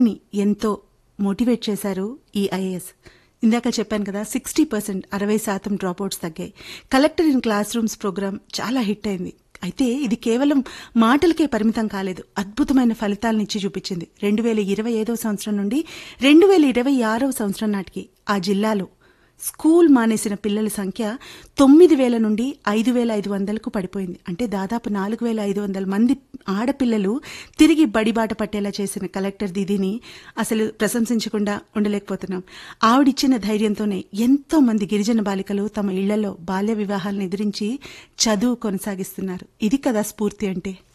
ని ఎంతో మోటివేట్ చేశారు ఈ ఐఏఎస్ ఇందాక చెప్పాను కదా సిక్స్టీ పర్సెంట్ అరవై శాతం డ్రాప్అవుట్స్ తగ్గాయి collector in classrooms programme చాలా హిట్ అయింది అయితే ఇది కేవలం మాటలకే పరిమితం కాలేదు అద్భుతమైన ఫలితాలను ఇచ్చి చూపించింది రెండు వేల ఇరవై ఐదవ సంవత్సరం నుండి రెండు వేల ఇరవై ఆరవ సంవత్సరం నాటికి ఆ జిల్లాలో స్కూల్ మానేసిన పిల్లల సంఖ్య తొమ్మిది వేల నుండి ఐదు వేల ఐదు వందలకు పడిపోయింది అంటే దాదాపు నాలుగు వేల ఐదు వందల మంది ఆడపిల్లలు తిరిగి బడిబాట పట్టేలా చేసిన కలెక్టర్ దీదీని అసలు ప్రశంసించకుండా ఉండలేకపోతున్నాం ఆవిడిచ్చిన ధైర్యంతోనే ఎంతో మంది గిరిజన బాలికలు తమ ఇళ్లలో బాల్య వివాహాలను ఎదిరించి చదువు కొనసాగిస్తున్నారు ఇది కదా స్ఫూర్తి అంటే